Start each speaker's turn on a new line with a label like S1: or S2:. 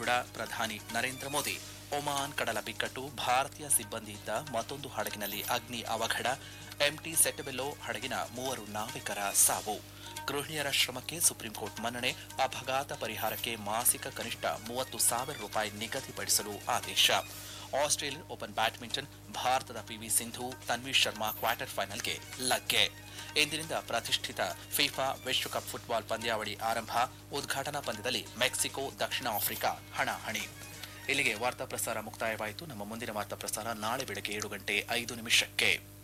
S1: ಕೂಡ ಪ್ರಧಾನಿ ನರೇಂದ್ರ ಮೋದಿ ಒಮಾನ್ ಕಡಲ ಬಿಕ್ಕಟ್ಟು ಭಾರತೀಯ ಸಿಬ್ಬಂದಿಯಿಂದ ಮತ್ತೊಂದು ಹಡಗಿನಲ್ಲಿ ಅಗ್ನಿ ಅವಘಡ ಎಂಟಿ ಸೆಟಬೆಲ್ಲೋ ಹಡಗಿನ ಮೂವರು ನಾವಿಕರ ಸಾವು ಗೃಹಿಣಿಯರ ಶ್ರಮಕ್ಕೆ ಸುಪ್ರೀಂ ಕೋರ್ಟ್ ಮನ್ನಣೆ ಅಪಘಾತ ಪರಿಹಾರಕ್ಕೆ ಮಾಸಿಕ ಕನಿಷ್ಠ ಮೂವತ್ತು ಸಾವಿರ ರೂಪಾಯಿ ನಿಗದಿಪಡಿಸಲು ಆದೇಶ ಆಸ್ಟ್ರೇಲಿಯನ್ ಓಪನ್ ಬ್ಯಾಡ್ಮಿಂಟನ್ ಭಾರತದ ಪಿವಿ ಸಿಂಧು ತನ್ವಿ ಶರ್ಮಾ ಕ್ವಾರ್ಟರ್ ಫೈನಲ್ಗೆ ಲಗ್ಗೆ ಇಂದಿನಿಂದ ಪ್ರತಿಷ್ಠಿತ ಫಿಫಾ ವಿಶ್ವಕಪ್ ಫುಟ್ಬಾಲ್ ಪಂದ್ಯಾವಳಿ ಆರಂಭ ಉದ್ಘಾಟನಾ ಪಂದ್ಯದಲ್ಲಿ ಮೆಕ್ಸಿಕೋ ದಕ್ಷಿಣ ಆಫ್ರಿಕಾ ಹಣಾಹಣಿ ಇಲ್ಲಿಗೆ ವಾರ್ತಾ ಪ್ರಸಾರ ಮುಕ್ತಾಯವಾಯಿತು ನಮ್ಮ ಮುಂದಿನ ವಾರ್ತಾ ಪ್ರಸಾರ ನಾಳೆ ಬೆಳಗ್ಗೆ ಏಳು ಗಂಟೆ ಐದು ನಿಮಿಷಕ್ಕೆ